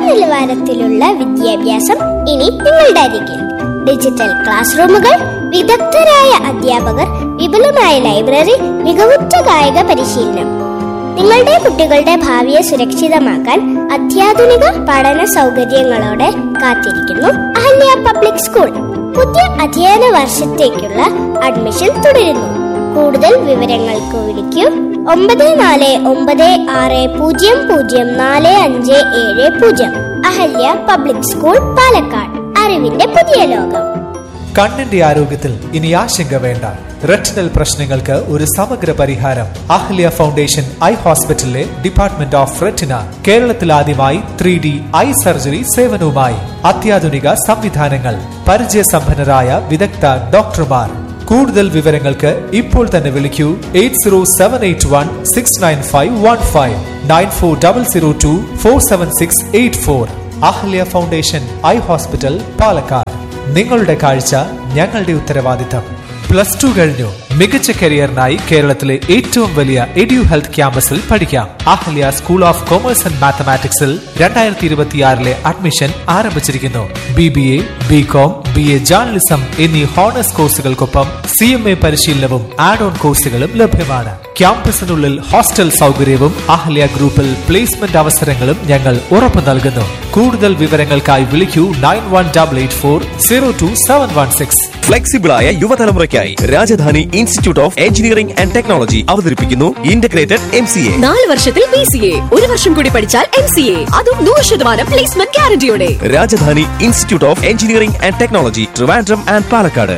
നിലവാരത്തിലുള്ള വിദ്യാഭ്യാസം ഇനി നിങ്ങളുടെ അരികിൽ ഡിജിറ്റൽ ക്ലാസ് റൂമുകൾ വിദഗ്ധരായ അധ്യാപകർ വിപുലമായ ലൈബ്രറി മികവുറ്റ കായിക പരിശീലനം നിങ്ങളുടെ കുട്ടികളുടെ ഭാവിയെ സുരക്ഷിതമാക്കാൻ അത്യാധുനിക പഠന സൗകര്യങ്ങളോടെ കാത്തിരിക്കുന്നു അഹല്യ പബ്ലിക് സ്കൂൾ പുതിയ അധ്യയന വർഷത്തേക്കുള്ള അഡ്മിഷൻ തുടരുന്നു കൂടുതൽ വിവരങ്ങൾക്ക് വിളിക്കൂ ഒമ്പത് നാല് ഒമ്പത് ആറ് പൂജ്യം പൂജ്യം നാല് അഞ്ച് ഏഴ് പൂജ്യം അഹല്യ പബ്ലിക് സ്കൂൾ പാലക്കാട് അറിവിന്റെ പുതിയ ലോകം കണ്ണിന്റെ ആരോഗ്യത്തിൽ ഇനി ആശങ്ക വേണ്ട റെറ്റിനൽ പ്രശ്നങ്ങൾക്ക് ഒരു സമഗ്ര പരിഹാരം അഹ്ല്യ ഫൗണ്ടേഷൻ ഐ ഹോസ്പിറ്റലിലെ ഡിപ്പാർട്ട്മെന്റ് ഓഫ് റെറ്റിന കേരളത്തിൽ ആദ്യമായി ത്രീ ഡി ഐ സർജറി സേവനവുമായി അത്യാധുനിക സംവിധാനങ്ങൾ പരിചയസമ്പന്നരായ വിദഗ്ധ ഡോക്ടർമാർ കൂടുതൽ വിവരങ്ങൾക്ക് ഇപ്പോൾ തന്നെ വിളിക്കൂ eight zero seven eight one six nine five one five nine four double zero two four seven six eight four Ahalya foundation eye hospital Palakkad നിങ്ങളുടെ കാഴ്ച ഞങ്ങളുടെ ഉത്തരവാദിത്തം പ്ലസ് ടു കഴിഞ്ഞു മികച്ച കരിയറിനായി കേരളത്തിലെ ഏറ്റവും വലിയ എഡ്യു ഹെൽത്ത് ക്യാമ്പസിൽ പഠിക്കാം Ahalya school of commerce and മാത്തമാറ്റിക്സിൽ രണ്ടായിരത്തി ഇരുപത്തിയാറിലെ അഡ്മിഷൻ ആരംഭിച്ചിരിക്കുന്നു B B A B com B A journalism എന്നീ ഹോണേഴ്സ് കോഴ്സുകൾക്കൊപ്പം സി എം എ പരിശീലനവും ആഡ് ഓൺ കോഴ്സുകളും ലഭ്യമാണ് ക്യാമ്പസിനുള്ളിൽ ഹോസ്റ്റൽ സൗകര്യവും അഹല്യ ഗ്രൂപ്പിൽ പ്ലേസ്മെന്റ് അവസരങ്ങളും ഞങ്ങൾ ഉറപ്പു നൽകുന്നു കൂടുതൽ വിവരങ്ങൾക്കായി വിളിക്കൂ nine one double eight four zero two seven one six ഫ്ലെക്സിബിളായ യുവതലമുറയ്ക്കായി Rajadhani institute of engineering and technology അവതരിപ്പിക്കുന്നു ഇന്റഗ്രേറ്റഡ് എം സി എ നാല് വർഷത്തിൽ ബി സി എ ഒരു വർഷം കൂടി പഠിച്ചാൽ എം സി എ അതും നൂറ് ശതമാനം പ്ലേസ്മെന്റ് ഗ്യാരണ്ടിയോടെ Rajadhani institute of engineering and technology Trivandrum and Palakkad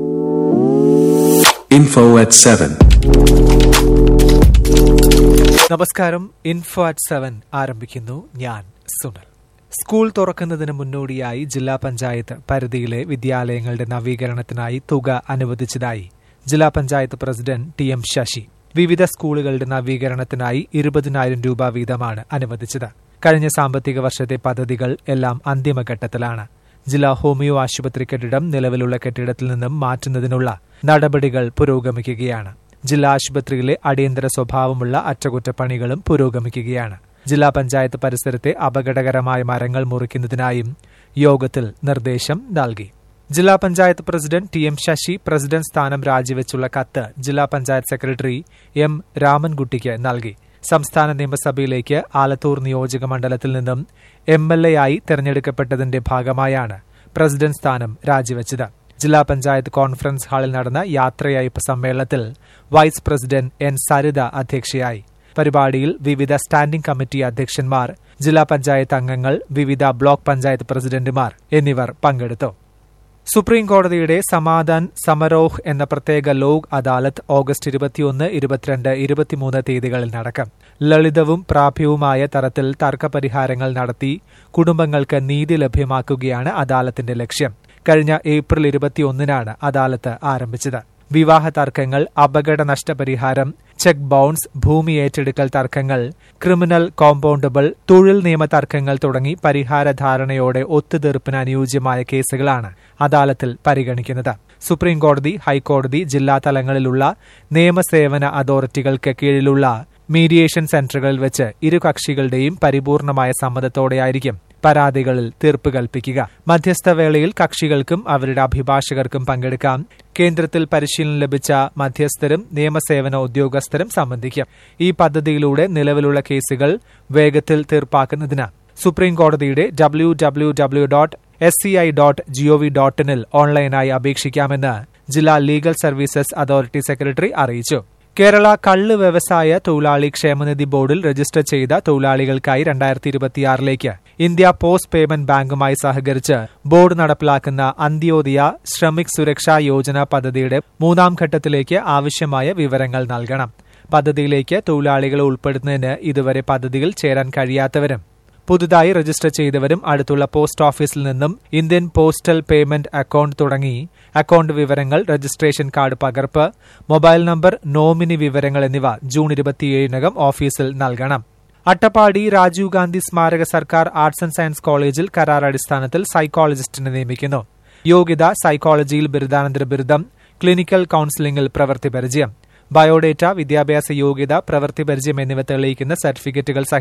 Info at 7. നമസ്കാരം ഇൻഫോ അറ്റ് സെവൻ ആരംഭിക്കുന്നു ഞാൻ സുനൽ സ്കൂൾ തുറക്കുന്നതിന് മുന്നോടിയായി ജില്ലാ പഞ്ചായത്ത് പരിധിയിലെ വിദ്യാലയങ്ങളുടെ നവീകരണത്തിനായി തുക അനുവദിച്ചതായി ജില്ലാ panchayat president T M Sasi വിവിധ സ്കൂളുകളുടെ നവീകരണത്തിനായി ഇരുപതിനായിരം രൂപ വീതമാണ് അനുവദിച്ചത് കഴിഞ്ഞ സാമ്പത്തിക വർഷത്തെ പദ്ധതികൾ എല്ലാം അന്തിമഘട്ടത്തിലാണ് ജില്ലാ ഹോമിയോ ആശുപത്രി കെട്ടിടം നിലവിലുള്ള കെട്ടിടത്തിൽ നിന്നും മാറ്റുന്നതിനുള്ള നടപടികൾ പുരോഗമിക്കുകയാണ് ജില്ലാ ആശുപത്രിയിലെ അടിയന്തര സ്വഭാവമുള്ള അറ്റകുറ്റപ്പണികളും പുരോഗമിക്കുകയാണ് ജില്ലാ പഞ്ചായത്ത് പരിസരത്തെ അപകടകരമായ മരങ്ങൾ മുറിക്കുന്നതിനായും യോഗത്തിൽ നിർദ്ദേശം നൽകി ജില്ലാ panchayat president T M Sasi president സ്ഥാനം രാജിവെച്ചുള്ള കത്ത് ജില്ലാ പഞ്ചായത്ത് സെക്രട്ടറി എം രാമൻകുട്ടിക്ക് നൽകി സംസ്ഥാന നിയമസഭയിലേക്ക് ആലത്തൂർ നിയോജക മണ്ഡലത്തിൽ നിന്നും എം എൽ എ ആയി തെരഞ്ഞെടുക്കപ്പെട്ടതിന്റെ ഭാഗമായാണ് പ്രസിഡന്റ് സ്ഥാനം രാജിവെച്ചത് ജില്ലാ പഞ്ചായത്ത് കോൺഫറൻസ് ഹാളിൽ നടന്ന യാത്രയയപ്പ് സമ്മേളനത്തിൽ വൈസ് പ്രസിഡന്റ് എൻ സരിത അധ്യക്ഷയായി പരിപാടിയിൽ വിവിധ സ്റ്റാൻഡിംഗ് കമ്മിറ്റി അധ്യക്ഷന്മാർ ജില്ലാ പഞ്ചായത്ത് അംഗങ്ങൾ വിവിധ ബ്ലോക്ക് പഞ്ചായത്ത് പ്രസിഡന്റുമാർ എന്നിവർ പങ്കെടുത്തു സുപ്രീം കോടതിയുടെ സമാധാൻ സമരോഹ് എന്ന പ്രത്യേക ലോക് അദാലത്ത് ഓഗസ്റ്റ് ഇരുപത്തിയൊന്ന് ഇരുപത്തിരണ്ട് ഇരുപത്തിമൂന്ന് തീയതികളിൽ നടക്കും ലളിതവും പ്രാപ്യവുമായ തരത്തിൽ തർക്കപരിഹാരങ്ങൾ നടത്തി കുടുംബങ്ങൾക്ക് നീതി ലഭ്യമാക്കുകയാണ് അദാലത്തിന്റെ ലക്ഷ്യം കഴിഞ്ഞ ഏപ്രിൽ ഇരുപത്തിയൊന്നിനാണ് അദാലത്ത് ആരംഭിച്ചത് വിവാഹ തർക്കങ്ങൾ അപകട നഷ്ടപരിഹാരം ചെക്ക് ബൌൺസ് ഭൂമി ഏറ്റെടുക്കൽ തർക്കങ്ങൾ ക്രിമിനൽ കോമ്പൗണ്ടബിൾ തൊഴിൽ നിയമ തർക്കങ്ങൾ തുടങ്ങി പരിഹാര ധാരണയോടെ ഒത്തുതീർപ്പിന് അനുയോജ്യമായ കേസുകളാണ് അദാലത്തിൽ പരിഗണിക്കുന്നത് സുപ്രീം കോടതി ഹൈക്കോടതി ജില്ലാ തലങ്ങളിലുള്ള നിയമസേവന അതോറിറ്റികൾക്ക് കീഴിലുള്ള മീഡിയേഷൻ സെന്ററുകളിൽ വെച്ച് ഇരു കക്ഷികളുടെയും പരിപൂർണമായ സമ്മതത്തോടെയായിരിക്കും പരാതികളിൽ തീർപ്പ് കൽപ്പിക്കുക മധ്യസ്ഥ വേളയിൽ കക്ഷികൾക്കും അവരുടെ അഭിഭാഷകർക്കും പങ്കെടുക്കാം കേന്ദ്രത്തിൽ പരിശീലനം ലഭിച്ച മധ്യസ്ഥരും നിയമസേവന ഉദ്യോഗസ്ഥരും സംബന്ധിക്കും ഈ പദ്ധതിയിലൂടെ നിലവിലുള്ള കേസുകൾ വേഗത്തിൽ തീർപ്പാക്കുന്നതിന് സുപ്രീം കോടതിയുടെ W W W dot S C I dot GOV dot ഇനിൽ ഓൺലൈനായി അപേക്ഷിക്കാമെന്ന് ജില്ലാ ലീഗൽ സർവീസസ് അതോറിറ്റി സെക്രട്ടറി അറിയിച്ചു കേരള കള്ള് വ്യവസായ തൊഴിലാളി ക്ഷേമനിധി ബോർഡിൽ രജിസ്റ്റർ ചെയ്ത തൊഴിലാളികൾക്കായി രണ്ടായിരത്തി ഇരുപത്തിയാറിലേക്ക് ഇന്ത്യ പോസ്റ്റ് പേയ്മെന്റ് ബാങ്കുമായി സഹകരിച്ച് ബോർഡ് നടപ്പിലാക്കുന്ന അന്ത്യോദയ ശ്രമിക് സുരക്ഷാ യോജന പദ്ധതിയുടെ മൂന്നാം ഘട്ടത്തിലേക്ക് ആവശ്യമായ വിവരങ്ങൾ നൽകണം പദ്ധതിയിലേക്ക് തൊഴിലാളികളെ ഉൾപ്പെടുത്തുന്നതിന് ഇതുവരെ പദ്ധതിയിൽ ചേരാൻ കഴിയാത്തവരും പുതുതായി രജിസ്റ്റർ ചെയ്തവരും അടുത്തുള്ള പോസ്റ്റ് ഓഫീസിൽ നിന്നും ഇന്ത്യൻ പോസ്റ്റൽ പേയ്മെന്റ് അക്കൌണ്ട് തുടങ്ങി അക്കൌണ്ട് വിവരങ്ങൾ രജിസ്ട്രേഷൻ കാർഡ് പകർപ്പ് മൊബൈൽ നമ്പർ നോമിനി വിവരങ്ങൾ എന്നിവ ജൂൺ ഇരുപത്തിയേഴിനകം ഓഫീസിൽ നൽകണം അട്ടപ്പാടി രാജീവ് ഗാന്ധി സ്മാരക സർക്കാർ ആർട്സ് ആൻഡ് സയൻസ് കോളേജിൽ കരാർ അടിസ്ഥാനത്തിൽ സൈക്കോളജിസ്റ്റിനെ നിയമിക്കുന്നു യോഗ്യത സൈക്കോളജിയിൽ ബിരുദാനന്തര ബിരുദം ക്ലിനിക്കൽ കൌൺസിലിംഗിൽ പ്രവൃത്തി പരിചയം ബയോഡേറ്റ വിദ്യാഭ്യാസ യോഗ്യത പ്രവൃത്തി പരിചയം എന്നിവ തെളിയിക്കുന്ന സർട്ടിഫിക്കറ്റുകൾ സഹിതം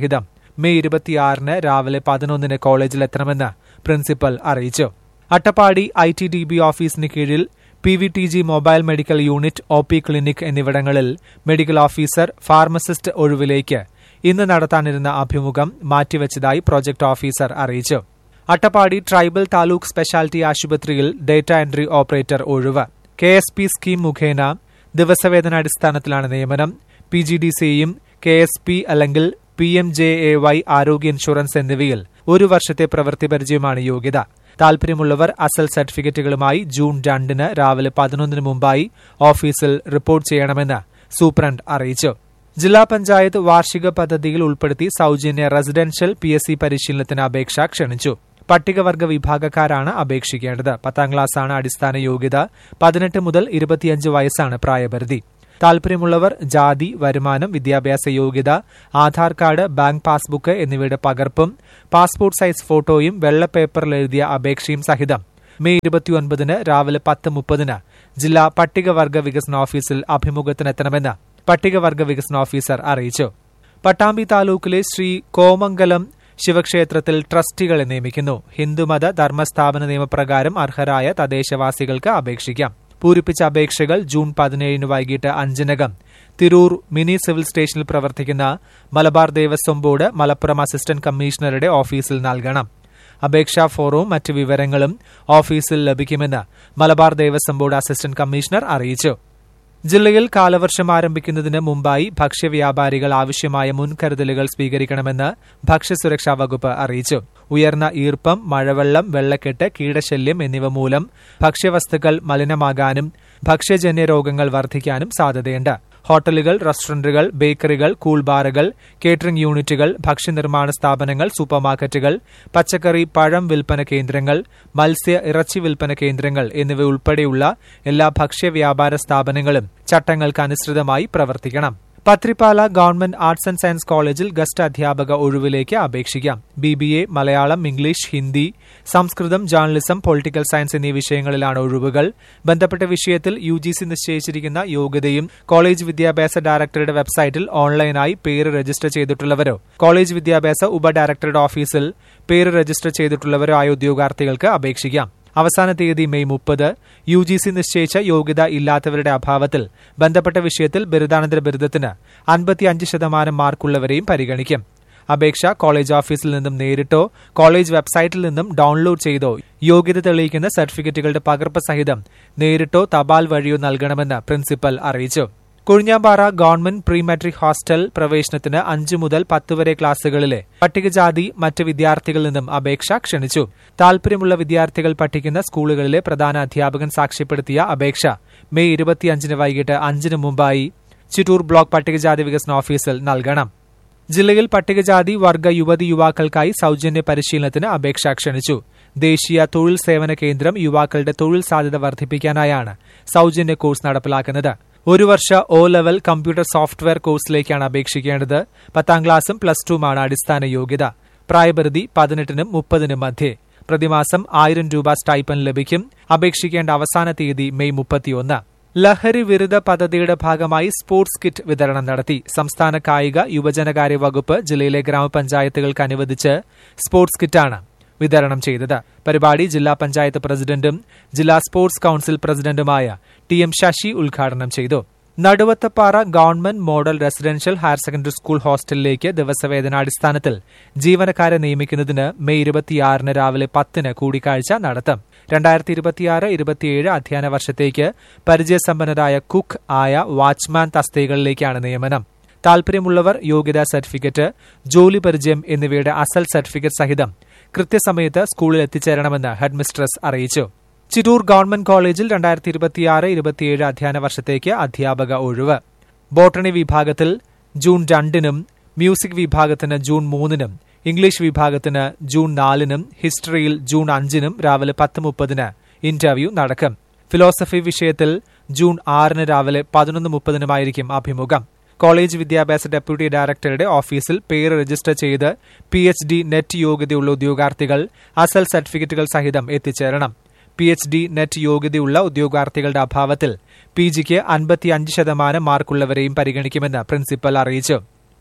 മെയ് ഇരുപത്തിയാറിന് രാവിലെ പതിനൊന്നിന് കോളേജിലെത്തണമെന്ന് പ്രിൻസിപ്പൽ അറിയിച്ചു Attappadi I T D B ഓഫീസിന് കീഴിൽ P V T G mobile medical unit O P clinic എന്നിവിടങ്ങളിൽ മെഡിക്കൽ ഓഫീസർ ഫാർമസിസ്റ്റ് ഒഴിവിലേക്ക് ഇന്ന് നടത്താനിരുന്ന അഭിമുഖം മാറ്റിവച്ചതായി പ്രൊജക്ട് ഓഫീസർ അറിയിച്ചു അട്ടപ്പാടി ട്രൈബൽ താലൂക്ക് സ്പെഷ്യാലിറ്റി ആശുപത്രിയിൽ ഡേറ്റ എൻട്രി ഓപ്പറേറ്റർ ഒഴിവ് കെ എസ് പി സ്കീം മുഖേന ദിവസവേതനാടിസ്ഥാനത്തിലാണ് നിയമനം പി ജി ഡി സിയും കെ എസ് പി അല്ലെങ്കിൽ P M J A Y ആരോഗ്യ ഇൻഷുറൻസ് എന്നിവയിൽ ഒരു വർഷത്തെ പ്രവൃത്തി പരിചയമാണ് യോഗ്യത താൽപര്യമുള്ളവർ അസൽ സർട്ടിഫിക്കറ്റുകളുമായി ജൂൺ രണ്ടിന് രാവിലെ പതിനൊന്നിന് മുമ്പായി ഓഫീസിൽ റിപ്പോർട്ട് ചെയ്യണമെന്ന് സൂപ്രണ്ട് അറിയിച്ചു ജില്ലാ പഞ്ചായത്ത് വാർഷിക പദ്ധതിയിൽ ഉൾപ്പെടുത്തി സൌജന്യ റെസിഡൻഷ്യൽ പി എസ് സി പരിശീലനത്തിന് അപേക്ഷ ക്ഷണിച്ചു പട്ടികവർഗ വിഭാഗക്കാരാണ് അപേക്ഷിക്കേണ്ടത് പത്താം ക്ലാസ്സാണ് അടിസ്ഥാന യോഗ്യത പതിനെട്ട് മുതൽ ഇരുപത്തിയഞ്ച് വയസ്സാണ് പ്രായപരിധി താൽപര്യമുള്ളവർ ജാതി വരുമാനം വിദ്യാഭ്യാസ യോഗ്യത ആധാർ കാർഡ് ബാങ്ക് പാസ്ബുക്ക് എന്നിവയുടെ പകർപ്പും പാസ്പോർട്ട് സൈസ് ഫോട്ടോയും വെള്ള പേപ്പറിൽ എഴുതിയ അപേക്ഷയും സഹിതം മെയ് ഇരുപത്തിയൊൻപതിന് രാവിലെ പത്ത് മുപ്പതിന് ജില്ലാ പട്ടികവർഗ വികസന ഓഫീസിൽ അഭിമുഖത്തിനെത്തണമെന്ന് പട്ടികവർഗ വികസന ഓഫീസർ അറിയിച്ചു പട്ടാമ്പി താലൂക്കിലെ ശ്രീ കോമംഗലം ശിവക്ഷേത്രത്തിൽ ട്രസ്റ്റികളെ നിയമിക്കുന്നു ഹിന്ദുമത ധർമ്മസ്ഥാപന നിയമപ്രകാരം അർഹരായ തദ്ദേശവാസികൾക്ക് അപേക്ഷിക്കാം പൂരിപ്പിച്ച അപേക്ഷകൾ ജൂൺ പതിനേഴിന് വൈകിട്ട് അഞ്ചിനകം തിരൂർ മിനി സിവിൽ സ്റ്റേഷനിൽ പ്രവർത്തിക്കുന്ന മലബാർ ദേവസ്വം ബോർഡ് മലപ്പുറം അസിസ്റ്റന്റ് കമ്മീഷണറുടെ ഓഫീസിൽ നൽകണം അപേക്ഷാ ഫോറവും മറ്റ് വിവരങ്ങളും ഓഫീസിൽ ലഭിക്കുമെന്ന് Malabar Devaswom board assistant commissioner അറിയിച്ചു ജില്ലയിൽ കാലവർഷം ആരംഭിക്കുന്നതിന് മുമ്പായി ഭക്ഷ്യവ്യാപാരികൾ ആവശ്യമായ മുൻകരുതലുകൾ സ്വീകരിക്കണമെന്ന് ഭക്ഷ്യസുരക്ഷാ വകുപ്പ് അറിയിച്ചു ഉയർന്ന ഈർപ്പം മഴവെള്ളം വെള്ളക്കെട്ട് കീടശല്യം എന്നിവ മൂലം ഭക്ഷ്യവസ്തുക്കൾ മലിനമാകാനും ഭക്ഷ്യജന്യ രോഗങ്ങൾ വർദ്ധിക്കാനും സാധ്യതയുണ്ട് ഹോട്ടലുകൾ റെസ്റ്റോറന്റുകൾ ബേക്കറികൾ കൂൾബാറുകൾ കേറ്ററിംഗ് യൂണിറ്റുകൾ ഭക്ഷ്യനിർമ്മാണ സ്ഥാപനങ്ങൾ സൂപ്പർമാർക്കറ്റുകൾ പച്ചക്കറി പഴം വിൽപ്പന കേന്ദ്രങ്ങൾ മത്സ്യ ഇറച്ചി വിൽപ്പന കേന്ദ്രങ്ങൾ എന്നിവ ഉൾപ്പെടെയുള്ള എല്ലാ ഭക്ഷ്യവ്യാപാര സ്ഥാപനങ്ങളും ചട്ടങ്ങൾക്ക് അനുസൃതമായി പ്രവർത്തിക്കണം Pathirippala government arts and science കോളേജിൽ ഗസ്റ്റ് അധ്യാപക ഒഴിവിലേക്ക് അപേക്ഷിക്കാം B B A Malayalam English Hindi Sanskrit journalism political science എന്നീ വിഷയങ്ങളിലാണ് ഒഴിവുകൾ ബന്ധപ്പെട്ട വിഷയത്തിൽ യു ജി സി നിശ്ചയിച്ചിരിക്കുന്ന യോഗ്യതയും കോളേജ് വിദ്യാഭ്യാസ ഡയറക്ടറുടെ വെബ്സൈറ്റിൽ ഓൺലൈനായി പേര് രജിസ്റ്റർ ചെയ്തിട്ടുള്ളവരോ കോളേജ് വിദ്യാഭ്യാസ ഉപ ഡയറക്ടറുടെ ഓഫീസിൽ പേര് രജിസ്റ്റർ ചെയ്തിട്ടുള്ളവരോ ആയ ഉദ്യോഗാർത്ഥികൾക്ക് അപേക്ഷിക്കാം അവസാന തീയതി മെയ് മുപ്പത് യു ജി സി നിശ്ചയിച്ച യോഗ്യത ഇല്ലാത്തവരുടെ അഭാവത്തിൽ ബന്ധപ്പെട്ട വിഷയത്തിൽ ബിരുദാനന്തര ബിരുദത്തിന് അൻപത്തിയഞ്ച് ശതമാനം മാർക്കുള്ളവരെയും പരിഗണിക്കും അപേക്ഷ കോളേജ് ഓഫീസിൽ നിന്നും നേരിട്ടോ കോളേജ് വെബ്സൈറ്റിൽ നിന്നും ഡൌൺലോഡ് ചെയ്തോ യോഗ്യത തെളിയിക്കുന്ന സർട്ടിഫിക്കറ്റുകളുടെ പകർപ്പ് സഹിതം നേരിട്ടോ തപാൽ വഴിയോ നൽകണമെന്ന് പ്രിൻസിപ്പൽ അറിയിച്ചു Kozhinjampara government pre matric hostel പ്രവേശനത്തിന് അഞ്ചു മുതൽ പത്ത് വരെ ക്ലാസുകളിലെ പട്ടികജാതി മറ്റ് വിദ്യാർത്ഥികളിൽ നിന്നും അപേക്ഷ ക്ഷണിച്ചു താൽപര്യമുള്ള വിദ്യാർത്ഥികൾ പഠിക്കുന്ന സ്കൂളുകളിലെ പ്രധാന അധ്യാപകൻ സാക്ഷ്യപ്പെടുത്തിയ അപേക്ഷ മെയ് ഇരുപത്തിയഞ്ചിന് വൈകിട്ട് അഞ്ചിന് മുമ്പായി ചിറ്റൂർ ബ്ലോക്ക് പട്ടികജാതി വികസന ഓഫീസിൽ നൽകണം ജില്ലയിൽ പട്ടികജാതി വർഗ യുവതി യുവാക്കൾക്കായി സൌജന്യ പരിശീലനത്തിന് അപേക്ഷ ക്ഷണിച്ചു ദേശീയ തൊഴിൽ സേവന കേന്ദ്രം യുവാക്കളുടെ തൊഴിൽ സാധ്യത വർദ്ധിപ്പിക്കാനായാണ് സൌജന്യ കോഴ്സ് നടപ്പിലാക്കുന്നത് ഒരു വർഷ ഒ ലെവൽ കമ്പ്യൂട്ടർ സോഫ്റ്റ്വെയർ കോഴ്സിലേക്കാണ് അപേക്ഷിക്കേണ്ടത് പത്താം ക്ലാസും പ്ലസ് ടുമാണ് അടിസ്ഥാന യോഗ്യത പ്രായപരിധി പതിനെട്ടിനും മുപ്പതിനും മധ്യേ പ്രതിമാസം ആയിരം രൂപ സ്റ്റൈപ്പൻ ലഭിക്കും അപേക്ഷിക്കേണ്ട അവസാന തീയതി മെയ് മുപ്പത്തിയൊന്ന് ലഹരി വിരുദ്ധ പദ്ധതിയുടെ ഭാഗമായി സ്പോർട്സ് കിറ്റ് വിതരണം നടത്തി സംസ്ഥാന കായിക യുവജനകാര്യ വകുപ്പ് ജില്ലയിലെ ഗ്രാമപഞ്ചായത്തുകൾക്ക് അനുവദിച്ച് സ്പോർട്സ് കിറ്റാണ് വിതരണം ചെയ്തത് പരിപാടി ജില്ലാ പഞ്ചായത്ത് പ്രസിഡന്റും ജില്ലാ സ്പോർട്സ് കൌൺസിൽ പ്രസിഡന്റുമായ ടി എം ശശി ഉദ്ഘാടനം ചെയ്തു Naduvathappara government model residential higher secondary school ഹോസ്റ്റലിലേക്ക് ദിവസവേതനാടിസ്ഥാനത്തിൽ ജീവനക്കാരെ നിയമിക്കുന്നതിന് മെയ് ഇരുപത്തിയാറിന് രാവിലെ പത്തിന് കൂടിക്കാഴ്ച നടത്തും രണ്ടായിരത്തി ഇരുപത്തിയാറ് ഇരുപത്തിയേഴ് അധ്യയന വർഷത്തേക്ക് പരിചയസമ്പന്നരായ കുക്ക് ആയ വാച്ച്മാൻ തസ്തികകളിലേക്കാണ് നിയമനം താൽപര്യമുള്ളവർ യോഗ്യതാ സർട്ടിഫിക്കറ്റ് ജോലി പരിചയം എന്നിവയുടെ അസൽ സർട്ടിഫിക്കറ്റ് സഹിതം കൃത്യസമയത്ത് സ്കൂളിൽ എത്തിച്ചേരണമെന്ന് ഹെഡ്മിസ്ട്രസ് അറിയിച്ചു ചിറ്റൂർ ഗവൺമെന്റ് കോളേജിൽ രണ്ടായിരത്തി ഇരുപത്തിയാറ് ഇരുപത്തിയേഴ് അധ്യയന വർഷത്തേക്ക് അധ്യാപക ഒഴിവ് ബോട്ടണി വിഭാഗത്തിൽ ജൂൺ രണ്ടിനും മ്യൂസിക് വിഭാഗത്തിന് ജൂൺ മൂന്നിനും ഇംഗ്ലീഷ് വിഭാഗത്തിന് ജൂൺ നാലിനും ഹിസ്റ്ററിയിൽ ജൂൺ അഞ്ചിനും രാവിലെ പത്ത് മുപ്പതിന് ഇന്റർവ്യൂ നടക്കും ഫിലോസഫി വിഷയത്തിൽ ജൂൺ ആറിന് രാവിലെ പതിനൊന്ന് മുപ്പതിനുമായിരിക്കും അഭിമുഖം കോളേജ് വിദ്യാഭ്യാസ ഡെപ്യൂട്ടി ഡയറക്ടറുടെ ഓഫീസിൽ പേര് രജിസ്റ്റർ ചെയ്ത് പി എച്ച് ഡി നെറ്റ് യോഗ്യതയുള്ള ഉദ്യോഗാർത്ഥികൾ അസൽ സർട്ടിഫിക്കറ്റുകൾ സഹിതം എത്തിച്ചേരണം പി എച്ച് ഡി നെറ്റ് യോഗ്യതയുള്ള ഉദ്യോഗാർത്ഥികളുടെ അഭാവത്തിൽ പി ജിക്ക് അൻപത്തിയഞ്ച് ശതമാനം മാർക്കുള്ളവരെയും പരിഗണിക്കുമെന്ന് പ്രിൻസിപ്പൽ അറിയിച്ചു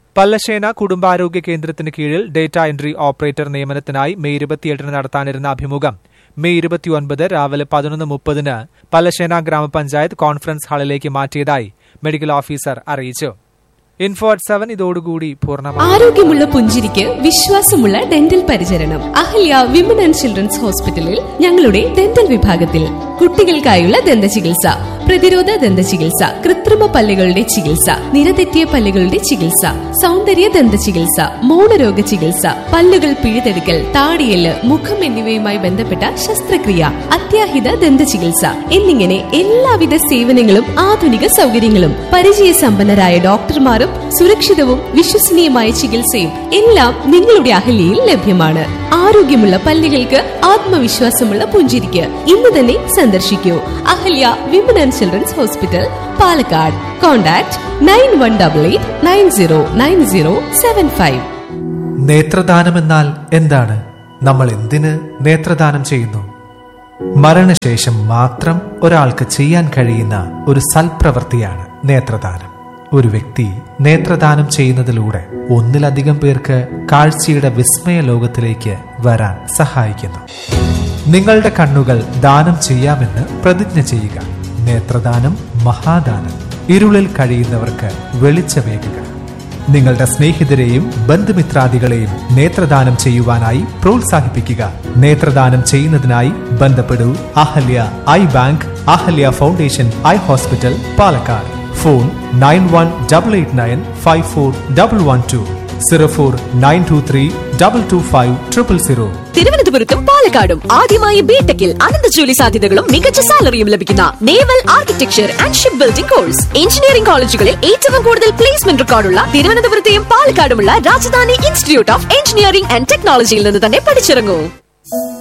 പല്ലശേന കുടുംബാരോഗ്യ കേന്ദ്രത്തിന് കീഴിൽ ഡേറ്റ എൻട്രി ഓപ്പറേറ്റർ നിയമനത്തിനായി മെയ് ഇരുപത്തിയെട്ടിന് നടത്താനിരുന്ന അഭിമുഖം മെയ് ഇരുപത്തിയൊൻപത് രാവിലെ പതിനൊന്ന് മുപ്പതിന് പല്ലശേന ഗ്രാമപഞ്ചായത്ത് കോൺഫറൻസ് ഹാളിലേക്ക് മാറ്റിയതായി മെഡിക്കൽ ഓഫീസർ അറിയിച്ചു ഇൻഫോ അറ്റ് സെവൻ ഇതോടുകൂടി പൂർണ്ണമായി ആരോഗ്യമുള്ള പുഞ്ചിരിക്ക് വിശ്വാസമുള്ള ഡെന്റൽ പരിചരണം അഹല്യ വിമൻ ആൻഡ് ചിൽഡ്രൻസ് ഹോസ്പിറ്റലിൽ ഞങ്ങളുടെ ഡെന്റൽ വിഭാഗത്തിൽ കുട്ടികൾക്കായുള്ള ദന്ത ചികിത്സ പ്രതിരോധ ദന്ത ചികിത്സ കൃത്രിമ പല്ലുകളുടെ ചികിത്സ നിരതെറ്റിയ പല്ലുകളുടെ ചികിത്സ സൗന്ദര്യ ദന്ത ചികിത്സ മൗനരോഗ ചികിത്സ പല്ലുകൾ പിഴുതെടുക്കൽ താടിയല് മുഖം എന്നിവയുമായി ബന്ധപ്പെട്ട ശസ്ത്രക്രിയ അത്യാഹിത ദന്ത ചികിത്സ എന്നിങ്ങനെ എല്ലാവിധ സേവനങ്ങളും ആധുനിക സൗകര്യങ്ങളും പരിചയസമ്പന്നരായ ഡോക്ടർമാരും സുരക്ഷിതവും വിശ്വസനീയമായ ചികിത്സയും എല്ലാം നിങ്ങളുടെ അഹല്യയിൽ ലഭ്യമാണ് ആരോഗ്യമുള്ള പല്ലുകൾക്ക് ആത്മവിശ്വാസമുള്ള പുഞ്ചിരിക്ക് ഇന്ന് തന്നെ സന്ദർശിക്കൂ Ahalya women and children's hospital Palakkad contact nine one double eight nine zero nine zero seven five നേത്രദാനമെന്നാൽ എന്താണ് നമ്മൾ എന്തിന് നേത്രദാനം ചെയ്യുന്നു മരണശേഷം മാത്രം ഒരാൾക്ക് ചെയ്യാൻ കഴിയുന്ന ഒരു സൽപ്രവൃത്തിയാണ് നേത്രദാനം ഒരു വ്യക്തി നേത്രദാനം ചെയ്യുന്നതിലൂടെ ഒന്നിലധികം പേർക്ക് കാഴ്ചയുടെ വിസ്മയ ലോകത്തിലേക്ക് വരാൻ സഹായിക്കുന്നു നിങ്ങളുടെ കണ്ണുകൾ ദാനം ചെയ്യാമെന്ന് പ്രതിജ്ഞ ചെയ്യുക നേത്രദാനം മഹാദാനം ഇരുളിൽ കഴിയുന്നവർക്ക് വെളിച്ചമേകുക നിങ്ങളുടെ സ്നേഹിതരെയും ബന്ധുമിത്രാദികളെയും നേത്രദാനം ചെയ്യുവാനായി പ്രോത്സാഹിപ്പിക്കുക നേത്രദാനം ചെയ്യുന്നതിനായി ബന്ധപ്പെടൂ Ahalya eye bank Ahalya foundation eye hospital Palakkad phone nine one double eight nine five four double one two zero four nine two three double two five triple zero തിരുവനന്തപുരത്തും പാലക്കാടും ആദ്യമായി ബിടെക്കിൽ അനന്ത ജോലി സാധ്യതകളും മികച്ച സാലറിയും ലഭിക്കുന്ന naval architecture and ship building course engineering കോളേജുകളിൽ ഏറ്റവും കൂടുതൽ പ്ലേസ്മെന്റ് റെക്കോർഡുള്ള തിരുവനന്തപുരത്തെയും പാലക്കാടുമുള്ള Rajadhani institute of engineering and ടെക്നോളജിയിൽ നിന്ന് തന്നെ പഠിച്ചിറങ്ങൂ